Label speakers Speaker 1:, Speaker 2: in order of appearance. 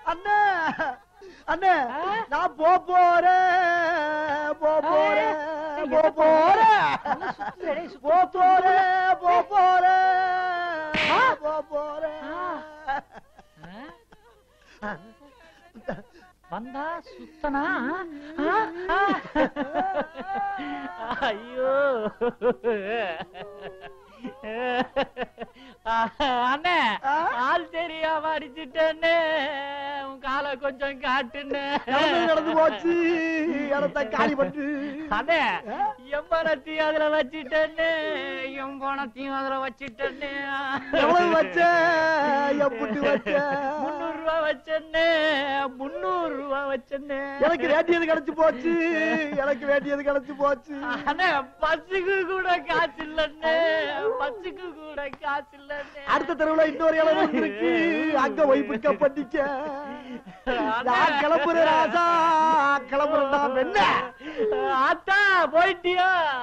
Speaker 1: அண்ணே அண்ணே
Speaker 2: ஆ?
Speaker 1: நான் போ போறேன் போ போறேன்
Speaker 2: ஏய்,
Speaker 1: போ
Speaker 2: எங்க
Speaker 1: போறேன்
Speaker 2: நல்லா சுத்துதே, டேய், சுத்து,
Speaker 1: போ
Speaker 2: சுத்து,
Speaker 1: போறேன் போ போறேன்
Speaker 2: ஆ?
Speaker 1: போ போறேன்
Speaker 2: ஆ? வந்தா சுத்தனா ஆ? ஆ? ஐயோ அண்ணே
Speaker 1: ஆ?
Speaker 2: ஆள் தெரியாம அடிச்சிட்டேன்னு உன் காலை கொஞ்சம் காட்டுன்னு
Speaker 1: நடந்து நடந்து போச்சு இடத்த காலி பண்ணு
Speaker 2: அண்ணே
Speaker 1: ஆ?
Speaker 2: என் பணத்தையும் அதுல வச்சிட்டேன்னு என் பணத்தையும் அதுல வச்சிட்டேன்னு
Speaker 1: எவ்வளவு வச்ச எப்படி வச்ச
Speaker 2: முன்னூறு ரூபா வச்சேன்னு முன்னூறு ரூபா வச்சேன்னு
Speaker 1: எனக்கு வேண்டியது கிடைச்சு போச்சு எனக்கு வேண்டியது கிடைச்சு போச்சு
Speaker 2: அண்ணே பஸ்ஸுக்கு கூட காசு இல்லன்னு பஸ்ஸுக்கு கூட காசு இல்லன்னு
Speaker 1: அடுத்த தெருவுல இன்னொரு இடம் இருக்கு அங்க போய் பிக்கப் பண்ணிக்க நான் கிளம்புறேன் ராசா கிளம்புறேன் நான் என்ன
Speaker 2: ஆத்தா போயிட்டியா